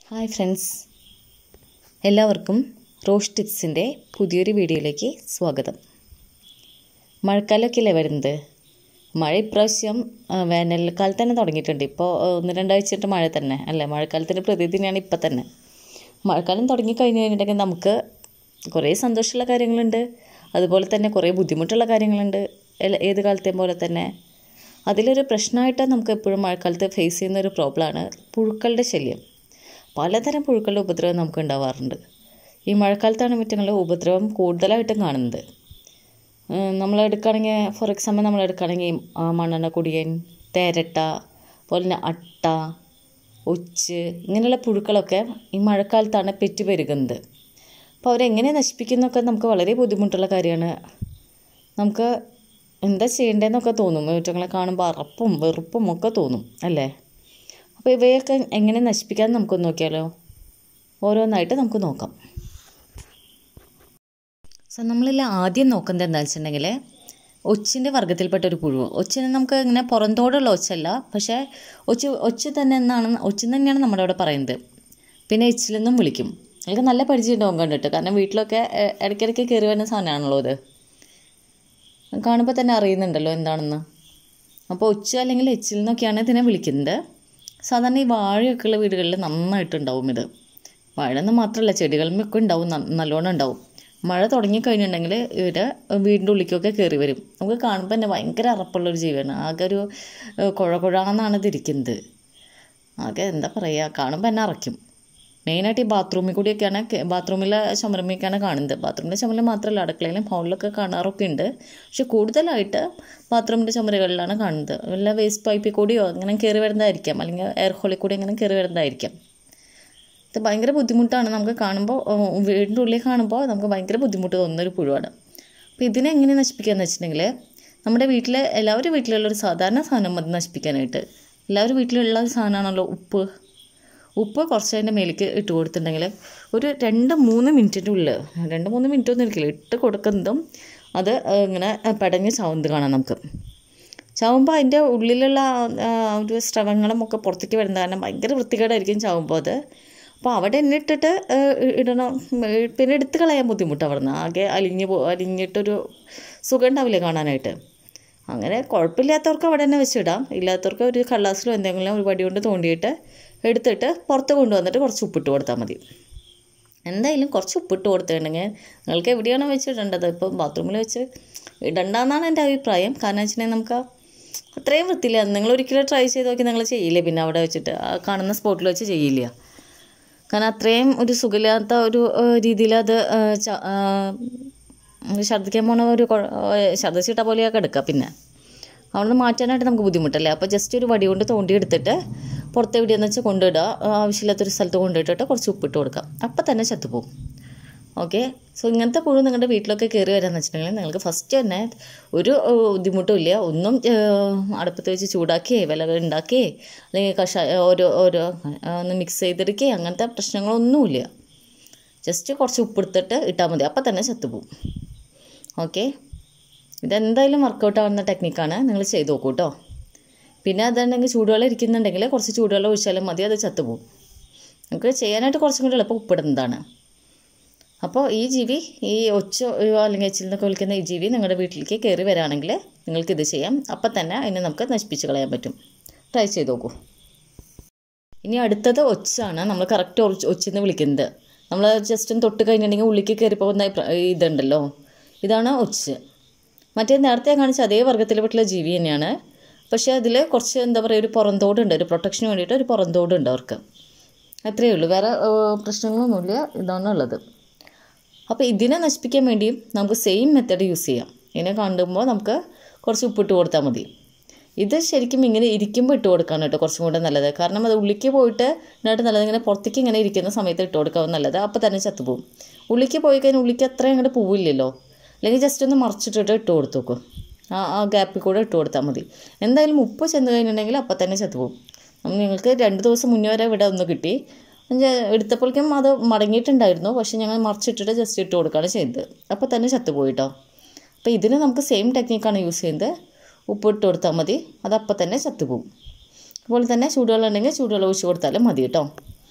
hi friends എല്ലാവർക്കും റോഷ് ടിപ്സിൻ്റെ പുതിയൊരു വീഡിയോയിലേക്ക് സ്വാഗതം മഴക്കാലമൊക്കെ അല്ലേ വരുന്നത് മഴ ഇപ്രാവശ്യം ആ, വേനൽക്കാലത്ത് തന്നെ തുടങ്ങിയിട്ടുണ്ട് ഇപ്പോൾ ആ, ഒന്ന് രണ്ടാഴ്ചയായിട്ട് മഴ തന്നെ അല്ലേ മഴക്കാലത്തിൻ്റെ പ്രതിദിനമാണ് ഇപ്പം തന്നെ മഴക്കാലം തുടങ്ങി കഴിഞ്ഞ് കഴിഞ്ഞിട്ടുണ്ടെങ്കിൽ നമുക്ക് കുറേ സന്തോഷമുള്ള കാര്യങ്ങളുണ്ട് അതുപോലെ തന്നെ കുറേ ബുദ്ധിമുട്ടുള്ള കാര്യങ്ങളുണ്ട് എല്ലാ- ഏത് കാലത്തെയും പോലെ തന്നെ അതിലൊരു പ്രശ്നമായിട്ട് നമുക്ക് എപ്പോഴും മഴക്കാലത്ത് ഫേസ് ചെയ്യുന്ന ഒരു പ്രോബ്ലമാണ് പുഴുക്കളുടെ ശല്യം പലതരം പുഴുക്കളുടെ ഉപദ്രവം നമുക്ക് ഉണ്ടാവാറുണ്ട് ഈ മഴക്കാലത്താണ് മറ്റുള്ള ഉപദ്രവം കൂടുതലായിട്ടും കാണുന്നത് നമ്മൾ എടുക്കുകയാണെങ്കിൽ ഫോർ എക്സാമ്പിൾ നമ്മൾ എടുക്കുകയാണെങ്കിൽ ആ, മണ്ണെണ്ണ കുടിയൻ തേരട്ട അതുപോലെ തന്നെ അട്ട ഒച്ച് ഇങ്ങനെയുള്ള പുഴുക്കളൊക്കെ ഈ മഴക്കാലത്താണ് പെറ്റുപെരുകുന്നത് അപ്പോൾ അവരെങ്ങനെ നശിപ്പിക്കുന്നതൊക്കെ നമുക്ക് വളരെ ബുദ്ധിമുട്ടുള്ള കാര്യമാണ് നമുക്ക് എന്താ ചെയ്യേണ്ടതെന്നൊക്കെ തോന്നും ഇവറ്റങ്ങളെ കാണുമ്പോൾ അറപ്പും വെറുപ്പും ഒക്കെ തോന്നും അല്ലേ അപ്പോൾ ഇവയൊക്കെ എങ്ങനെ നശിപ്പിക്കാൻ നമുക്കൊന്ന് നോക്കിയാലോ ഓരോന്നായിട്ട് നമുക്ക് നോക്കാം സോ നമ്മളിൽ ആദ്യം നോക്കുന്നത് എന്താണെന്ന് വെച്ചിട്ടുണ്ടെങ്കിൽ ഒച്ചിൻ്റെ വർഗ്ഗത്തിൽപ്പെട്ട ഒരു പുഴു ഒച്ചിന് നമുക്ക് ഇങ്ങനെ പുറന്തോടുള്ള ഒച്ചല്ല പക്ഷേ ഒച്ച് ഒച്ച് തന്നെ എന്നാണ് ഒച്ച് തന്നെയാണ് നമ്മുടെ അവിടെ പറയുന്നത് പിന്നെ എച്ചിലെന്നും വിളിക്കും നിങ്ങൾക്ക് നല്ല പരിചയം ഉണ്ടാവും കണ്ടിട്ട് കാരണം വീട്ടിലൊക്കെ ഏഹ്, ഇടയ്ക്കിടയ്ക്ക് കയറി വരുന്ന സാധനമാണല്ലോ ഇത് കാണുമ്പോൾ തന്നെ അറിയുന്നുണ്ടല്ലോ എന്താണെന്ന് അപ്പോൾ ഒച്ച അല്ലെങ്കിൽ എച്ചിൽ നിന്നൊക്കെയാണ് ഇതിനെ വിളിക്കുന്നത് സാധാരണ ഈ വാഴയൊക്കെയുള്ള വീടുകളിൽ നന്നായിട്ടുണ്ടാവും ഇത് വാഴ എന്ന് മാത്രമല്ല ചെടികളിലൊക്കെ ഉണ്ടാവും ന- നല്ലോണം ഉണ്ടാവും മഴ തുടങ്ങിക്കഴിഞ്ഞിട്ടുണ്ടെങ്കിൽ ഇവർ വീടിൻ്റെ ഉള്ളിലേക്കൊക്കെ കയറി വരും നമുക്ക് കാണുമ്പോൾ തന്നെ ഭയങ്കര അറപ്പുള്ളൊരു ജീവിയാണ് ആകെ ഒരു ഏഹ്, കുഴ കുഴാന്നാണ് ഇതിരിക്കുന്നത് ആകെ എന്താ പറയുക കാണുമ്പോൾ തന്നെ അറയ്ക്കും മെയിനായിട്ട് ഈ ബാത്റൂമിൽ കൂടിയൊക്കെയാണ് ബാത്റൂമിലെ ചുമരമ്മയൊക്കെയാണ് കാണുന്നത് ബാത്റൂമിലെ ചുമരിൽ മാത്രമല്ല അടുക്കളയിലും ഹോളിലൊക്കെ കാണാറൊക്കെ ഉണ്ട് പക്ഷെ കൂടുതലായിട്ട് ബാത്റൂമിൻ്റെ ചുമരുകളിലാണ് കാണുന്നത് വല്ല വേസ്റ്റ് പൈപ്പിൽ കൂടിയോ അങ്ങനെ കയറി വരുന്നതായിരിക്കാം അല്ലെങ്കിൽ എയർ ഹോളിൽ കൂടി അങ്ങനെ കയറി വരുന്നതായിരിക്കാം ഇത് ഭയങ്കര ബുദ്ധിമുട്ടാണ് നമുക്ക് കാണുമ്പോൾ ഉം, വീടിൻ്റെ ഉള്ളിൽ കാണുമ്പോൾ നമുക്ക് ഭയങ്കര ബുദ്ധിമുട്ട് തോന്നുന്ന ഒരു പുഴുവാണ് അപ്പോൾ ഇതിനെ എങ്ങനെ നശിപ്പിക്കാന്ന് വെച്ചിട്ടുണ്ടെങ്കിൽ നമ്മുടെ വീട്ടിലെ എല്ലാവരും വീട്ടിലുള്ള ഒരു സാധാരണ സാധനം മതി നശിപ്പിക്കാനായിട്ട് എല്ലാവരും വീട്ടിലുള്ള ഒരു സാധനമാണല്ലോ ഉപ്പ് ഉപ്പ് കുറച്ച് അതിൻ്റെ മേലേക്ക് ഇട്ട് കൊടുത്തിട്ടുണ്ടെങ്കിൽ ഒരു രണ്ട് മൂന്ന് മിനിറ്റിൻ്റെ ഉള്ളിൽ രണ്ട് മൂന്ന് മിനിറ്റ് ഒന്നും ഇരിക്കില്ല ഇട്ട് കൊടുക്കുന്നതും അത് ഇങ്ങനെ പടഞ്ഞ് ചാവുന്നത് കാണാം നമുക്ക് ചാവുമ്പോൾ അതിൻ്റെ ഉള്ളിലുള്ള ആ, ഒരു സ്രവങ്ങളും ഒക്കെ പുറത്തേക്ക് വരുന്ന കാരണം ഭയങ്കര വൃത്തികേടായിരിക്കും ചാവുമ്പോൾ അത് അപ്പോൾ അവിടെ തന്നെ ഇട്ടിട്ട് ആ, ഇടണം ഉം, പിന്നെ എടുത്ത് കളയാൻ ബുദ്ധിമുട്ട് അവിടെ നിന്ന് ആകെ അലിഞ്ഞ് പോ അലിഞ്ഞിട്ടൊരു സുഖം ഉണ്ടാവില്ല കാണാനായിട്ട് അങ്ങനെ കുഴപ്പമില്ലാത്തവർക്ക് അവിടെ തന്നെ വെച്ചിടാം ഇല്ലാത്തവർക്ക് ഒരു കള്ളാസിലോ എന്തെങ്കിലും ഒരു വടി കൊണ്ട് തോണ്ടിയിട്ട് എടുത്തിട്ട് പുറത്ത് കൊണ്ടുവന്നിട്ട് കുറച്ച് ഉപ്പിട്ട് കൊടുത്താൽ മതി എന്തായാലും കുറച്ച് ഉപ്പിട്ട് കൊടുത്തിട്ടുണ്ടെങ്കിൽ നിങ്ങൾക്ക് എവിടെയാണോ വെച്ചിടേണ്ടത് ഇപ്പോൾ ബാത്റൂമിൽ വെച്ച് ഇടണ്ടെന്നാണ് എൻ്റെ അഭിപ്രായം കാരണം വെച്ചിട്ടുണ്ടെങ്കിൽ നമുക്ക് അത്രയും വൃത്തിയില്ല നിങ്ങൾ ഒരിക്കലും ട്രൈ ചെയ്ത് നോക്കി നിങ്ങൾ ചെയ്യില്ലേ പിന്നെ അവിടെ വെച്ചിട്ട് ആ കാണുന്ന സ്പോട്ടിൽ വെച്ച് ചെയ്യില്ല കാരണം അത്രയും ഒരു സുഖമില്ലാത്ത ഒരു രീതിയിൽ അത് ആ, ച- ആ, ഛർദ്ദിക്കാൻ പോണ ഒരു കുഴ- ആ, ഛർദ്ദിച്ചിട്ട പോലെയൊക്കെ എടുക്കുക പിന്നെ അവിടെ നിന്ന് മാറ്റാനായിട്ട് നമുക്ക് ബുദ്ധിമുട്ടല്ലേ അപ്പോൾ ജസ്റ്റ് ഒരു വടി കൊണ്ട് തോണ്ടി എടുത്തിട്ട് പുറത്ത് എവിടെയെന്ന് വെച്ചാൽ കൊണ്ടിടുക ആവശ്യമില്ലാത്തൊരു സ്ഥലത്ത് കൊണ്ടിട്ടിട്ട് കുറച്ച് ഉപ്പിട്ട് കൊടുക്കാം അപ്പം തന്നെ ചത്തുപോകും ഓക്കെ സോ ഇങ്ങനത്തെ പുഴു നിങ്ങളുടെ വീട്ടിലൊക്കെ കയറി വരാമെന്ന് വെച്ചിട്ടുണ്ടെങ്കിൽ നിങ്ങൾക്ക് ഫസ്റ്റ് തന്നെ ഒരു ഏഹ്, ബുദ്ധിമുട്ടും ഇല്ല ഒന്നും ഏഹ്, അടുപ്പത്ത് വെച്ച് ചൂടാക്കി വില ഉണ്ടാക്കി അല്ലെങ്കിൽ കഷായ ഓരോ ഓരോ ആ, ഒന്ന് മിക്സ് ചെയ്തെടുക്കുക അങ്ങനത്തെ പ്രശ്നങ്ങളൊന്നുമില്ല ജസ്റ്റ് കുറച്ച് ഉപ്പെടുത്തിട്ട് ഇട്ടാൽ മതി അപ്പം തന്നെ ചത്തുപോകും ഓക്കെ ഇതെന്തായാലും വർക്കൗട്ട് ആവുന്ന ടെക്നിക്കാണ് നിങ്ങൾ ചെയ്ത് നോക്കൂ കേട്ടോ പിന്നെ അതുണ്ടെങ്കിൽ ചൂടുവെള്ളം ഇരിക്കുന്നുണ്ടെങ്കിൽ കുറച്ച് ചൂടുവെള്ളം ഒഴിച്ചാലും മതി അത് ചത്തുപോകും നമുക്ക് ചെയ്യാനായിട്ട് കുറച്ചും കൂടി എളുപ്പം ഉപ്പിടുന്നതാണ് അപ്പോൾ ഈ ജീവി ഈ ഒച്ച അല്ലെങ്കിൽ എച്ചിൽ നിന്നൊക്കെ വിളിക്കുന്ന ഈ ജീവി നിങ്ങളുടെ വീട്ടിലേക്ക് കയറി വരാണെങ്കിൽ നിങ്ങൾക്ക് ഇത് ചെയ്യാം അപ്പം തന്നെ അതിനെ നമുക്ക് നശിപ്പിച്ച് കളയാൻ പറ്റും ട്രൈ ചെയ്ത് നോക്കൂ ഇനി അടുത്തത് ഒച്ചാണ് നമ്മൾ കറക്റ്റ് ഒച്ചെന്ന് വിളിക്കുന്നത് നമ്മൾ ജസ്റ്റ് ഒന്ന് തൊട്ട് കഴിഞ്ഞിട്ടുണ്ടെങ്കിൽ ഉള്ളിലേക്ക് കയറി പോകുന്ന ഈ പ്ര- ഇതുണ്ടല്ലോ ഇതാണ് ഒച്ച് മറ്റേ നേരത്തെ കാണിച്ച അതേ വർഗ്ഗത്തിൽപ്പെട്ടുള്ള ജീവി തന്നെയാണ് പക്ഷേ അതിൽ കുറച്ച് എന്താ പറയുക ഒരു പുറന്തോടുണ്ട് ഒരു പ്രൊട്ടക്ഷന് വേണ്ടിയിട്ട് ഒരു പുറന്തോടുണ്ട് അവർക്ക് അത്രയേ ഉള്ളൂ വേറെ ഏഹ്, പ്രശ്നങ്ങളൊന്നുമില്ല ഇതാണ് ഉള്ളത് അപ്പോൾ ഇതിനെ നശിപ്പിക്കാൻ വേണ്ടിയും നമുക്ക് സെയിം മെത്തേഡ് യൂസ് ചെയ്യാം ഇതിനെ കാണുമ്പോൾ നമുക്ക് കുറച്ച് ഉപ്പിട്ട് കൊടുത്താൽ മതി ഇത് ശരിക്കും ഇങ്ങനെ ഇരിക്കുമ്പോൾ ഇട്ട് കൊടുക്കാൻ കേട്ടോ കുറച്ചും കൂടെ നല്ലത് കാരണം അത് ഉള്ളിലേക്ക് പോയിട്ട് ഇതിനായിട്ട് നല്ലത് ഇങ്ങനെ പുറത്തേക്ക് ഇങ്ങനെ ഇരിക്കുന്ന സമയത്ത് ഇട്ട് കൊടുക്കാൻ നല്ലത് അപ്പോൾ തന്നെ ചത്തുപോകും ഉള്ളിലേക്ക് പോയി കഴിഞ്ഞാൽ ഉള്ളിലേക്ക് അത്രയും അങ്ങോട്ട് പോവില്ലല്ലോ അല്ലെങ്കിൽ ജസ്റ്റ് ഒന്ന് മറിച്ചിട്ടിട്ട് ഇട്ട് കൊടുത്തു നോക്കും ആ ആ ഗ്യാപ്പിൽ കൂടെ ഇട്ട് കൊടുത്താൽ മതി എന്തായാലും ഉപ്പ് ചെന്ന് കഴിഞ്ഞിട്ടുണ്ടെങ്കിൽ അപ്പം തന്നെ ചത്തുപോകും അപ്പം നിങ്ങൾക്ക് രണ്ട് ദിവസം മുന്നേ വരെ ഇവിടെ ഒന്ന് കിട്ടി ഞാൻ എടുത്തപ്പോഴേക്കും അത് മടങ്ങിയിട്ടുണ്ടായിരുന്നു പക്ഷേ ഞങ്ങൾ മറിച്ചിട്ടിട്ട് ജസ്റ്റ് ഇട്ട് കൊടുക്കുകയാണ് ചെയ്തത് അപ്പോൾ തന്നെ ചത്തുപോയിട്ടോ അപ്പോൾ ഇതിന് നമുക്ക് സെയിം ടെക്നിക്കാണ് യൂസ് ചെയ്യുന്നത് ഉപ്പിട്ട് കൊടുത്താൽ മതി അത് അപ്പം തന്നെ ചത്തുപോകും അതുപോലെ തന്നെ ചൂടുവെള്ളം ഉണ്ടെങ്കിൽ ചൂടുവെള്ളം ഒഴിച്ച് കൊടുത്താലും മതി കേട്ടോ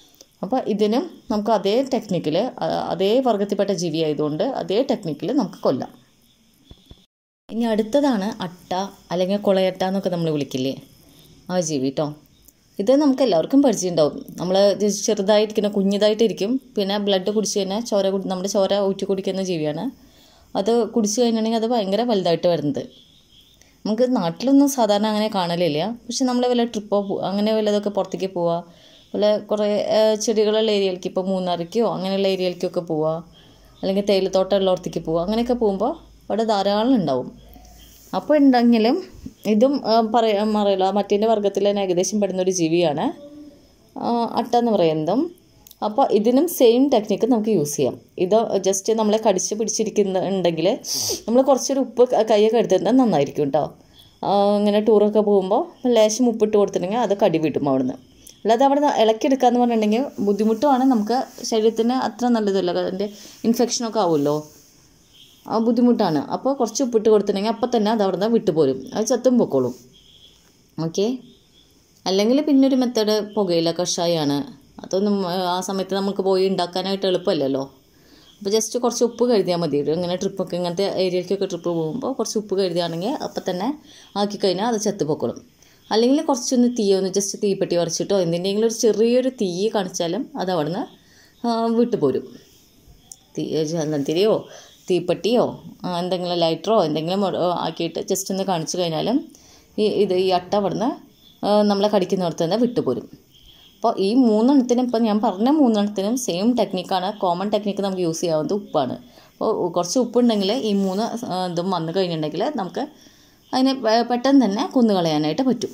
അപ്പോൾ ഇതിനും നമുക്ക് അതേ ടെക്നിക്കിൽ അതേ വർഗത്തിൽപ്പെട്ട ജീവി ആയതുകൊണ്ട് അതേ ടെക്നിക്കിൽ നമുക്ക് കൊല്ലാം ഇനി അടുത്തതാണ് അട്ട അല്ലെങ്കിൽ കുളയട്ട എന്നൊക്കെ നമ്മൾ വിളിക്കില്ലേ ആ ജീവി കേട്ടോ ഇത് നമുക്ക് എല്ലാവർക്കും പരിചയമുണ്ടാവും നമ്മൾ ചെറുതായിരിക്കുന്ന കുഞ്ഞിതായിട്ടിരിക്കും പിന്നെ ബ്ലഡ് കുടിച്ച് കഴിഞ്ഞാൽ ചോര കുടി നമ്മുടെ ചോര ഊറ്റി കുടിക്കുന്ന ജീവിയാണ് അത് കുടിച്ച് കഴിഞ്ഞിട്ടുണ്ടെങ്കിൽ അത് ഭയങ്കര വലുതായിട്ട് വരുന്നത് നമുക്ക് നാട്ടിലൊന്നും സാധാരണ അങ്ങനെ കാണലില്ല പക്ഷെ നമ്മൾ വല്ല ട്രിപ്പോ അങ്ങനെ വല്ലതൊക്കെ പുറത്തേക്ക് പോവുക വല്ല കുറേ ചെടികളുള്ള ഏരിയയിലേക്ക് ഇപ്പോൾ മൂന്നാറിക്കോ അങ്ങനെയുള്ള ഏരിയയിലേക്കൊക്കെ പോവുക അല്ലെങ്കിൽ തേയിലത്തോട്ടമുള്ളടത്തേക്ക് പോവുക അങ്ങനെയൊക്കെ പോകുമ്പോൾ അവിടെ ധാരാളം ഉണ്ടാവും അപ്പോൾ ഉണ്ടെങ്കിലും ഇതും പറയാൻ അറിയില്ല മറ്റേൻ്റെ വർഗ്ഗത്തിൽ തന്നെ ഏകദേശം പെടുന്ന ഒരു ജീവിയാണ് അട്ട എന്ന് പറയുന്നതും അപ്പോൾ ഇതിനും സെയിം ടെക്നിക്ക് നമുക്ക് യൂസ് ചെയ്യാം ഇത് ജസ്റ്റ് നമ്മളെ കടിച്ച് പിടിച്ചിരിക്കുന്ന ഉണ്ടെങ്കിൽ നമ്മൾ കുറച്ചൊരു ഉപ്പ് കൈയൊക്കെ എടുത്തിട്ടുണ്ടെങ്കിൽ നന്നായിരിക്കും കേട്ടോ ഇങ്ങനെ ടൂറൊക്കെ പോകുമ്പോൾ ലേശം ഉപ്പിട്ട് കൊടുത്തിട്ടുണ്ടെങ്കിൽ അത് കടി വിട്ടും അവിടുന്ന് അല്ലാതെ അവിടെ ഇളക്കിയെടുക്കുക എന്ന് പറഞ്ഞിട്ടുണ്ടെങ്കിൽ ബുദ്ധിമുട്ടുമാണ് നമുക്ക് ശരീരത്തിന് അത്ര നല്ലതല്ല അതിൻ്റെ ഇൻഫെക്ഷനൊക്കെ ആവുമല്ലോ ആ ബുദ്ധിമുട്ടാണ് അപ്പോൾ കുറച്ച് ഉപ്പിട്ട് കൊടുത്തിട്ടുണ്ടെങ്കിൽ അപ്പം തന്നെ അത് അവിടെ നിന്ന് വിട്ടുപോരും അത് ചത്തും പൊക്കോളും ഓക്കെ അല്ലെങ്കിൽ പിന്നെ ഒരു മെത്തേഡ് പുകയില കഷായമാണ് അതൊന്നും ആ സമയത്ത് നമുക്ക് പോയി ഉണ്ടാക്കാനായിട്ട് എളുപ്പമല്ലല്ലോ അപ്പോൾ ജസ്റ്റ് കുറച്ച് ഉപ്പ് കരുതിയാൽ മതി ഇങ്ങനെ ട്രിപ്പൊക്കെ ഇങ്ങനത്തെ ഏരിയയിലേക്കൊക്കെ ട്രിപ്പ് പോകുമ്പോൾ കുറച്ച് ഉപ്പ് കരുതിയാണെങ്കിൽ അപ്പം തന്നെ ആക്കി കഴിഞ്ഞാൽ അത് ചത്ത് പൊക്കോളും അല്ലെങ്കിൽ കുറച്ചൊന്ന് തീ ഒന്ന് ജസ്റ്റ് തീപ്പെട്ടി വരച്ചിട്ടോ എന്തിൻ്റെങ്കിലും ഒരു ചെറിയൊരു തീ കാണിച്ചാലും അത് അവിടുന്ന് വിട്ടുപോരും തീ ചന്ദനത്തിരിയോ തീപ്പെട്ടിയോ എന്തെങ്കിലും ലൈറ്ററോ എന്തെങ്കിലും ആക്കിയിട്ട് ജസ്റ്റ് ഒന്ന് കാണിച്ചു കഴിഞ്ഞാലും ഈ ഇത് ഈ അട്ട അവിടുന്ന് നമ്മളെ കടിക്കുന്നിടത്ത് തന്നെ വിട്ടുപോരും അപ്പോൾ ഈ മൂന്നെണ്ണത്തിനും ഇപ്പം ഞാൻ പറഞ്ഞ മൂന്നെണ്ണത്തിനും സെയിം ടെക്നിക്കാണ് കോമൺ ടെക്നിക്ക് നമുക്ക് യൂസ് ചെയ്യാവുന്നത് ഉപ്പാണ് അപ്പോൾ കുറച്ച് ഉപ്പുണ്ടെങ്കിൽ ഈ മൂന്ന് ഇതും വന്നു കഴിഞ്ഞിട്ടുണ്ടെങ്കിൽ നമുക്ക് അതിനെ പെട്ടെന്ന് തന്നെ കുന്നുകളയാനായിട്ട് പറ്റും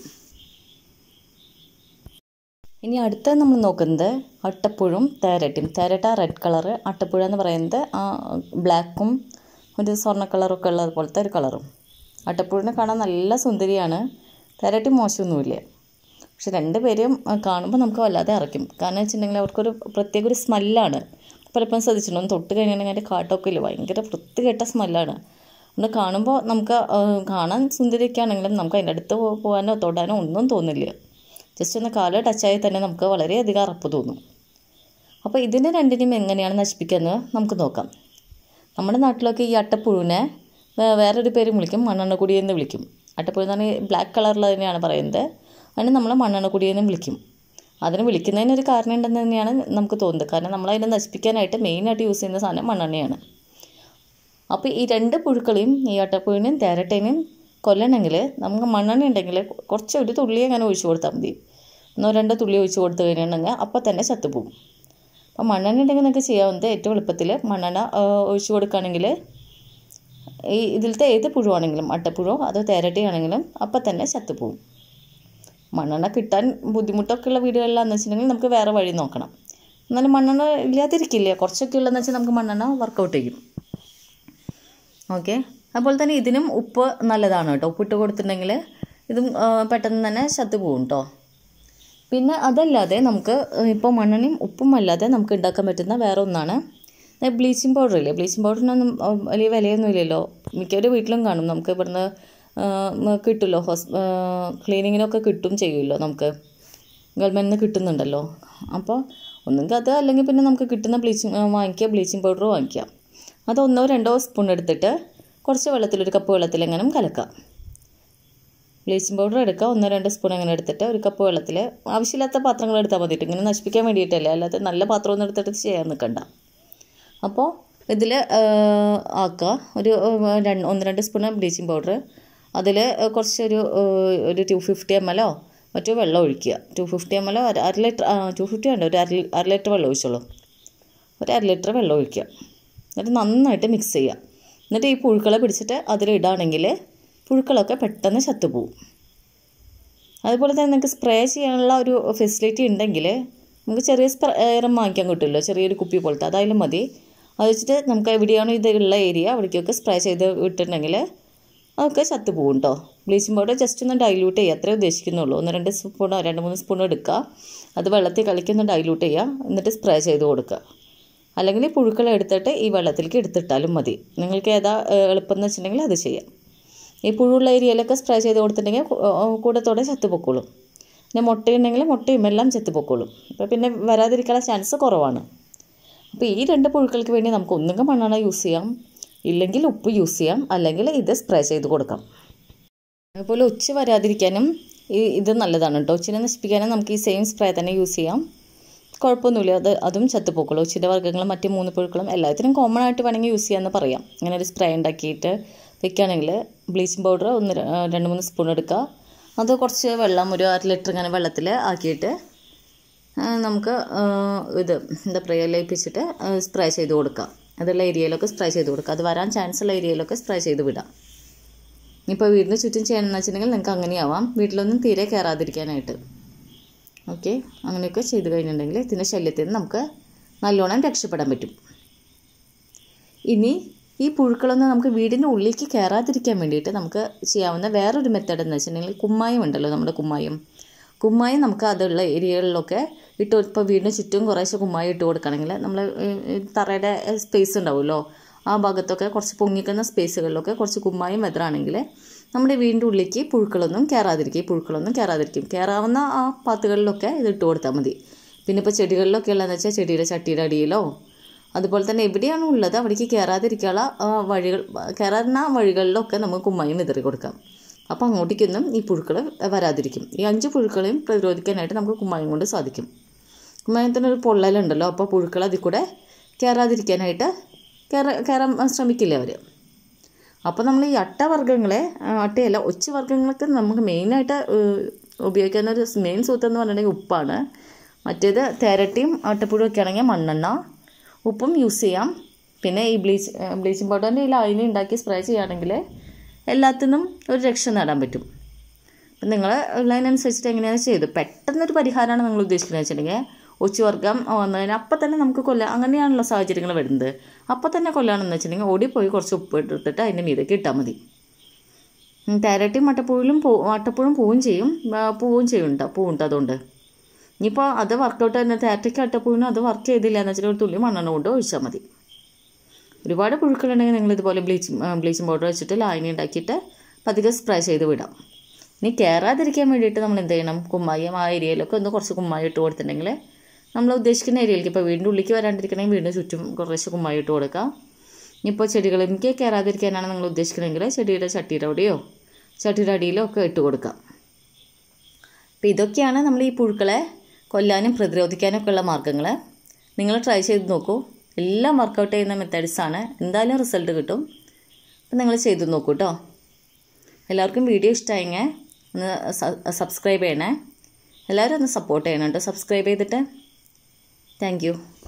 ഇനി അടുത്ത നമ്മൾ നോക്കുന്നത് അട്ടപ്പുഴും തേരട്ടയും തേരട്ട റെഡ് കളറ് അട്ടപ്പുഴ എന്ന് പറയുന്നത് ആ ബ്ലാക്കും ഒരു സ്വർണ്ണ കളറൊക്കെ ഉള്ളത് പോലത്തെ ഒരു കളറും അട്ടപ്പുഴിനെ കാണാൻ നല്ല സുന്ദരിയാണ് തേരട്ടി മോശമൊന്നുമില്ല പക്ഷെ രണ്ട് പേരും കാണുമ്പോൾ നമുക്ക് വല്ലാതെ അറയ്ക്കും കാരണം വെച്ചിട്ടുണ്ടെങ്കിൽ അവർക്കൊരു പ്രത്യേക ഒരു സ്മെല്ലാണ് പലപ്പോഴും ശ്രദ്ധിച്ചിട്ടുണ്ടോ തൊട്ട് കഴിഞ്ഞിട്ടുണ്ടെങ്കിൽ അതിൻ്റെ കാട്ടൊക്കെ ഇല്ല ഭയങ്കര വൃത്തികെട്ട സ്മെല്ലാണ് നമ്മൾ കാണുമ്പോൾ നമുക്ക് കാണാൻ സുന്ദരിയൊക്കെ ആണെങ്കിലും നമുക്ക് അതിൻ്റെ അടുത്ത് പോകാനോ തൊടാനോ ഒന്നും തോന്നില്ല ജസ്റ്റ് ഒന്ന് കാല് ടച്ചായി തന്നെ നമുക്ക് വളരെയധികം അറപ്പ് തോന്നും അപ്പോൾ ഇതിനെ രണ്ടിനെയും എങ്ങനെയാണ് നശിപ്പിക്കുന്നത് നമുക്ക് നോക്കാം നമ്മുടെ നാട്ടിലൊക്കെ ഈ അട്ടപ്പുഴുവിനെ വേറൊരു പേര് വിളിക്കും മണ്ണെണ്ണക്കുടി എന്ന് വിളിക്കും അട്ടപ്പുഴു എന്ന് പറഞ്ഞാൽ ബ്ലാക്ക് കളറുള്ളത് തന്നെയാണ് പറയുന്നത് അതിന് നമ്മൾ മണ്ണെണ്ണക്കുടി എന്ന് വിളിക്കും അതിന് വിളിക്കുന്നതിനൊരു കാരണം ഉണ്ടെന്ന് തന്നെയാണ് നമുക്ക് തോന്നുന്നത് കാരണം നമ്മളതിനെ നശിപ്പിക്കാനായിട്ട് മെയിനായിട്ട് യൂസ് ചെയ്യുന്ന സാധനം മണ്ണെണ്ണയാണ് അപ്പോൾ ഈ രണ്ട് പുഴുക്കളെയും ഈ അട്ടപ്പുഴുവിനെയും തേരട്ടേനെയും കൊല്ലണമെങ്കിൽ നമുക്ക് മണ്ണെണ്ണ ഉണ്ടെങ്കിൽ കുറച്ച് ഒരു തുള്ളി അങ്ങനെ ഒഴിച്ചു കൊടുത്താൽ മതി ഒന്നോ രണ്ടോ തുള്ളി ഒഴിച്ച് കൊടുത്തു കഴിഞ്ഞിട്ടുണ്ടെങ്കിൽ അപ്പോൾ തന്നെ ചത്തുപോകും അപ്പോൾ മണ്ണെണ്ണ ഉണ്ടെങ്കിൽ നിങ്ങൾക്ക് ചെയ്യാവുന്നത് ഏറ്റവും എളുപ്പത്തിൽ മണ്ണെണ്ണ ഒഴിച്ചു കൊടുക്കുകയാണെങ്കിൽ ഈ ഇതിലത്തെ ഏത് പുഴുവാണെങ്കിലും അട്ടപ്പുഴോ അതോ തേരട്ടയാണെങ്കിലും അപ്പം തന്നെ ചത്തുപോകും മണ്ണെണ്ണ കിട്ടാൻ ബുദ്ധിമുട്ടൊക്കെ ഉള്ള വീടുകളിലാണെന്ന് വെച്ചിട്ടുണ്ടെങ്കിൽ നമുക്ക് വേറെ വഴി നോക്കണം എന്നാലും മണ്ണെണ്ണ ഇല്ലാതിരിക്കില്ല കുറച്ചൊക്കെ ഉള്ളതെന്ന് വെച്ചാൽ നമുക്ക് മണ്ണെണ്ണ വർക്കൗട്ട് ചെയ്യും ഓക്കെ അതുപോലെ തന്നെ ഇതിനും ഉപ്പ് നല്ലതാണ് കേട്ടോ ഉപ്പിട്ട് കൊടുത്തിട്ടുണ്ടെങ്കിൽ ഇതും പെട്ടെന്ന് തന്നെ ചത്തു പോകും കേട്ടോ പിന്നെ അതല്ലാതെ നമുക്ക് ഇപ്പോൾ മണ്ണെണ്ണയും ഉപ്പും അല്ലാതെ നമുക്ക് ഉണ്ടാക്കാൻ പറ്റുന്ന വേറെ ഒന്നാണ് ബ്ലീച്ചിങ് പൗഡർ ഇല്ലേ ബ്ലീച്ചിങ് പൗഡറിനൊന്നും വലിയ വിലയൊന്നും ഇല്ലല്ലോ മിക്കവരുടെ വീട്ടിലും കാണും നമുക്ക് ഇവിടുന്ന് കിട്ടുമല്ലോ ഹോസ് ക്ലീനിങ്ങിനൊക്കെ കിട്ടും ചെയ്യുമല്ലോ നമുക്ക് ഗവൺമെൻറ്റിൽ നിന്ന് കിട്ടുന്നുണ്ടല്ലോ അപ്പോൾ ഒന്നുകിൽ അത് അല്ലെങ്കിൽ പിന്നെ നമുക്ക് കിട്ടുന്ന ബ്ലീച്ചിങ് വാങ്ങിക്കുക ബ്ലീച്ചിങ് പൗഡർ വാങ്ങിക്കുക അത് ഒന്നോ രണ്ടോ സ്പൂൺ എടുത്തിട്ട് കുറച്ച് വെള്ളത്തിൽ ഒരു കപ്പ് വെള്ളത്തിൽ എങ്ങനെ കലക്കാം ബ്ലീച്ചിങ് പൗഡർ എടുക്കുക ഒന്നോ രണ്ടോ സ്പൂൺ അങ്ങനെ എടുത്തിട്ട് ഒരു കപ്പ് വെള്ളത്തിൽ ആവശ്യമില്ലാത്ത പാത്രങ്ങൾ എടുത്താൽ മതിയിട്ട് ഇങ്ങനെ നശിപ്പിക്കാൻ വേണ്ടിയിട്ടല്ലേ അല്ലാതെ നല്ല പാത്രമൊന്നും എടുത്തിട്ട് ചെയ്യാൻ നിൽക്കണ്ട അപ്പോൾ ഇതിൽ ആക്കുക ഒരു രണ്ട് ഒന്ന് രണ്ട് സ്പൂൺ ബ്ലീച്ചിങ് പൗഡർ അതിൽ കുറച്ചൊരു ഒരു ടു ഫിഫ്റ്റി എം എല്ലോ മറ്റോ വെള്ളം ഒഴിക്കുക ടു ഫിഫ്റ്റി എം എല്ലോ അര ലിറ്റർ ടു ഫിഫ്റ്റി ഉണ്ട് ഒരു അര അര ലിറ്റർ വെള്ളം ഒഴിച്ചോളൂ ഒരു അര ലിറ്റർ വെള്ളം ഒഴിക്കുക എന്നിട്ട് നന്നായിട്ട് മിക്സ് ചെയ്യുക എന്നിട്ട് ഈ പുഴുക്കളെ പിടിച്ചിട്ട് അതിലിടുകയാണെങ്കിൽ പുഴുക്കളൊക്കെ പെട്ടെന്ന് ചത്തുപോകും അതുപോലെ തന്നെ നിങ്ങൾക്ക് സ്പ്രേ ചെയ്യാനുള്ള ഒരു ഫെസിലിറ്റി ഉണ്ടെങ്കിൽ നമുക്ക് ചെറിയ സ്പ്രേയറും വാങ്ങിക്കാൻ കിട്ടുമല്ലോ ചെറിയൊരു കുപ്പി പോലത്തെ അതായാലും മതി അത് വെച്ചിട്ട് നമുക്ക് എവിടെയാണോ ഇതുള്ള ഏരിയ അവിടേക്കൊക്കെ സ്പ്രേ ചെയ്ത് വിട്ടിട്ടുണ്ടെങ്കിൽ അതൊക്കെ ചത്തുപോകും കേട്ടോ ബ്ലീച്ചിങ് പൗഡർ ജസ്റ്റ് ഒന്ന് ഡൈല്യൂട്ട് ചെയ്യുക അത്രേ ഉദ്ദേശിക്കുന്നുള്ളൂ ഒന്ന് രണ്ട് സ്പൂണോ രണ്ട് മൂന്ന് സ്പൂണോ എടുക്കുക അത് വെള്ളത്തിൽ കളിക്കൊന്ന് ഡൈല്യൂട്ട് ചെയ്യുക എന്നിട്ട് സ്പ്രേ ചെയ്ത് കൊടുക്കുക അല്ലെങ്കിൽ പുഴുക്കളെ എടുത്തിട്ട് ഈ വെള്ളത്തിലേക്ക് എടുത്തിട്ടാലും മതി നിങ്ങൾക്ക് ഏതാ എളുപ്പം എന്ന് വെച്ചിട്ടുണ്ടെങ്കിൽ അത് ചെയ്യാം ഈ പുഴുള്ള ഏരിയയിലൊക്കെ സ്പ്രേ ചെയ്ത് കൊടുത്തിട്ടുണ്ടെങ്കിൽ കൂടത്തോടെ ചത്തുപൊക്കോളും പിന്നെ മുട്ടയുണ്ടെങ്കിൽ മുട്ടയും എല്ലാം ചെത്തുപൊക്കോളും അപ്പോൾ പിന്നെ വരാതിരിക്കാനുള്ള ചാൻസ് കുറവാണ് അപ്പോൾ ഈ രണ്ട് പുഴുക്കൾക്ക് വേണ്ടി നമുക്ക് ഒന്നുകിൽ മണ്ണെണ്ണ യൂസ് ചെയ്യാം ഇല്ലെങ്കിൽ ഉപ്പ് യൂസ് ചെയ്യാം അല്ലെങ്കിൽ ഇത് സ്പ്രേ ചെയ്ത് കൊടുക്കാം അതുപോലെ ഒച്ച വരാതിരിക്കാനും ഈ ഇത് നല്ലതാണ് കേട്ടോ ഒച്ചിനെ നശിപ്പിക്കാനും നമുക്ക് ഈ സെയിം സ്പ്രേ തന്നെ യൂസ് ചെയ്യാം കുഴപ്പമൊന്നുമില്ല അത് അതും ചത്തുപോക്കുള്ളൂ ഒച്ചിൻ്റെ വർഗ്ഗങ്ങളും മറ്റ് മൂന്ന് പുഴുക്കളും എല്ലാത്തിനും കോമൺ ആയിട്ട് വേണമെങ്കിൽ യൂസ് ചെയ്യാമെന്ന് പറയാം ഇങ്ങനെ ഒരു സ്പ്രേ ഉണ്ടാക്കിയിട്ട് വെക്കുകയാണെങ്കിൽ ബ്ലീച്ചിങ് പൗഡർ ഒന്ന് ര- രണ്ട് മൂന്ന് സ്പൂൺ എടുക്കുക അത് കുറച്ച് വെള്ളം ഒരു അര ലിറ്റർ ഇങ്ങനെ വെള്ളത്തിൽ ആക്കിയിട്ട് ആ, നമുക്ക് ആ, ഇത് എന്താ പറയുക ലയിപ്പിച്ചിട്ട് സ്പ്രേ ചെയ്ത് കൊടുക്കാം അതുള്ള ഏരിയയിലൊക്കെ സ്പ്രേ ചെയ്ത് കൊടുക്കുക അത് വരാൻ ചാൻസ് ഉള്ള ഏരിയയിലൊക്കെ സ്പ്രേ ചെയ്ത് വിടാം ഇപ്പോൾ വീടിന് ചുറ്റും ചെയ്യണമെന്ന് വെച്ചിട്ടുണ്ടെങ്കിൽ നിങ്ങൾക്ക് അങ്ങനെയാവാം വീട്ടിലൊന്നും തീരെ കയറാതിരിക്കാനായിട്ട് ഓക്കെ അങ്ങനെയൊക്കെ ചെയ്ത് കഴിഞ്ഞിട്ടുണ്ടെങ്കിൽ ഇതിൻ്റെ ശല്യത്തിൽ നിന്ന് നമുക്ക് നല്ലോണം രക്ഷപ്പെടാൻ പറ്റും ഇനി ഈ പുഴുക്കളൊന്നും നമുക്ക് വീടിൻ്റെ ഉള്ളിലേക്ക് കയറാതിരിക്കാൻ വേണ്ടിയിട്ട് നമുക്ക് ചെയ്യാവുന്ന വേറൊരു മെത്തേഡ് എന്ന് വെച്ചിട്ടുണ്ടെങ്കിൽ കുമ്മായം ഉണ്ടല്ലോ നമ്മുടെ കുമ്മായം കുമ്മായം നമുക്ക് അതുള്ള ഏരിയകളിലൊക്കെ ഇട്ട് ഇപ്പോൾ വീടിന് ചുറ്റും കുറേശ്ശെ കുമ്മായം ഇട്ട് കൊടുക്കണമെങ്കിൽ നമ്മൾ തറയുടെ സ്പേസ് ഉണ്ടാവുമല്ലോ ആ ഭാഗത്തൊക്കെ കുറച്ച് പൊങ്ങിക്കുന്ന സ്പേസുകളിലൊക്കെ കുറച്ച് കുമ്മായം വെതറാണെങ്കിൽ നമ്മുടെ വീടിൻ്റെ ഉള്ളിലേക്ക് പുഴുക്കളൊന്നും കയറാതിരിക്കും ഈ പുഴുക്കളൊന്നും കയറാതിരിക്കും കയറാവുന്ന ആ പാത്തുകളിലൊക്കെ ഇത് ഇട്ട് കൊടുത്താൽ മതി പിന്നെ ഇപ്പോൾ ചെടികളിലൊക്കെ ഉള്ളതെന്ന് വെച്ചാൽ ചെടിയുടെ ചട്ടിയുടെ അടിയിലോ അതുപോലെ തന്നെ എവിടെയാണ് ഉള്ളത് അവിടേക്ക് കയറാതിരിക്കാനുള്ള ആ, വഴികൾ കയറുന്ന വഴികളിലൊക്കെ നമുക്ക് കുമ്മായം വിതറി കൊടുക്കാം അപ്പോൾ അങ്ങോട്ടേക്കൊന്നും ഈ പുഴുക്കൾ വരാതിരിക്കും ഈ അഞ്ച് പുഴുക്കളെയും പ്രതിരോധിക്കാനായിട്ട് നമുക്ക് കുമ്മായം കൊണ്ട് സാധിക്കും കുമ്മായത്തിന് ഒരു പൊള്ളലുണ്ടല്ലോ അപ്പോൾ പുഴുക്കൾ അതിൽ കൂടെ കയറാതിരിക്കാനായിട്ട് കയറ കയറാൻ ശ്രമിക്കില്ല അവർ അപ്പോൾ നമ്മൾ ഈ അട്ടവർഗ്ഗങ്ങളെ ആ, അട്ടയല്ല ഒച്ച വർഗ്ഗങ്ങൾക്ക് നമുക്ക് മെയിനായിട്ട് ഉപയോഗിക്കുന്ന ഒരു മെയിൻ സൂത്രം എന്ന് പറഞ്ഞിട്ടുണ്ടെങ്കിൽ ഉപ്പാണ് മറ്റേത് തേരട്ടിയും ആട്ടപ്പുഴും ഒക്കെ ആണെങ്കിൽ മണ്ണെണ്ണ ഉപ്പും യൂസ് ചെയ്യാം പിന്നെ ഈ ബ്ലീച്ച് ബ്ലീച്ചിങ് പൗഡറിൻ്റെ ഈ ലായനി ഉണ്ടാക്കി സ്പ്രേ ചെയ്യുകയാണെങ്കിൽ എല്ലാത്തിനും ഒരു രക്ഷ നേടാൻ പറ്റും അപ്പം നിങ്ങൾ ഉള്ളതിനനുസരിച്ചിട്ട് എങ്ങനെയാണ് ചെയ്ത് പെട്ടെന്നൊരു പരിഹാരമാണ് നിങ്ങൾ ഉദ്ദേശിക്കുന്നത് വെച്ചിട്ടുണ്ടെങ്കിൽ ഒച്ചുവർഗം വന്നതിന് അപ്പം തന്നെ നമുക്ക് കൊല്ലാൻ അങ്ങനെയാണല്ലോ സാഹചര്യങ്ങൾ വരുന്നത് അപ്പം തന്നെ കൊല്ലാണെന്ന് വെച്ചിട്ടുണ്ടെങ്കിൽ ഓടിപ്പോയി കുറച്ച് ഉപ്പ് എടുത്തിട്ട് അതിൻ്റെ മീതൊക്കെ ഇട്ടാൽ മതി ഉം, തേരട്ടിയും മട്ടപ്പൂവിലും പൂ മട്ടപ്പൂഴും പൂവും ചെയ്യും ആ, പൂവും ചെയ്യുന്നുണ്ട് പൂവുണ്ട് അതുകൊണ്ട് ഇനിയിപ്പോൾ അത് വർക്കൗട്ട് തന്നെ തേരട്ടയ്ക്ക് അട്ടപ്പൂവിനും അത് വർക്ക് ചെയ്തില്ല എന്ന് വെച്ചിട്ട് ഒരു തുള്ളി മണ്ണെണ്ണ കൊണ്ട് ഒഴിച്ചാൽ മതി ഒരുപാട് പുഴുക്കളുണ്ടെങ്കിൽ നിങ്ങൾ ഇതുപോലെ ബ്ലീച്ചിങ് ബ്ലീച്ചിങ് പൗഡർ വെച്ചിട്ട് ലായനി ഉണ്ടാക്കിയിട്ട് പതുക്കെ സ്പ്രേ ചെയ്ത് വിടാം ഇനി കയറാതിരിക്കാൻ വേണ്ടിയിട്ട് നമ്മൾ എന്ത് ചെയ്യണം കുമ്മായം ആ ഏരിയയിലൊക്കെ ഒന്ന് കുറച്ച് കുമ്മായം ഇട്ട് കൊടുത്തിട്ടുണ്ടെങ്കിൽ നമ്മൾ ഉദ്ദേശിക്കുന്ന ഏരിയയിലേക്ക് ഇപ്പോൾ വീടിൻ്റെ ഉള്ളിലേക്ക് വരാണ്ടിരിക്കണമെങ്കിൽ വീടിന് ചുറ്റും കുറച്ച് കുമ്മായം ഇട്ട് കൊടുക്കാം ഇനിയിപ്പോൾ ചെടികളിലേക്ക് കയറാതിരിക്കാനാണ് നിങ്ങൾ ഉദ്ദേശിക്കുന്നതെങ്കിൽ ചെടിയുടെ ചട്ടിയുടെ അവിടെയോ ചട്ടിയുടെ അടിയിലോ ഒക്കെ ഇട്ട് കൊടുക്കാം അപ്പോൾ ഇതൊക്കെയാണ് നമ്മൾ ഈ പുഴുക്കളെ കൊല്ലാനും പ്രതിരോധിക്കാനും ഒക്കെ ഉള്ള മാർഗ്ഗങ്ങൾ നിങ്ങൾ ട്രൈ ചെയ്ത് നോക്കൂ എല്ലാം വർക്കൗട്ട് ചെയ്യുന്ന മെത്തേഡ്സാണ് എന്തായാലും റിസൾട്ട് കിട്ടും അപ്പം നിങ്ങൾ ചെയ്ത് നോക്കൂ കേട്ടോ എല്ലാവർക്കും വീഡിയോ ഇഷ്ടമായെങ്കിൽ ഒന്ന് സബ്സ്ക്രൈബ് ചെയ്യണേ എല്ലാവരും ഒന്ന് സപ്പോർട്ട് ചെയ്യണം കേട്ടോ സബ്സ്ക്രൈബ് ചെയ്തിട്ട് താങ്ക് യു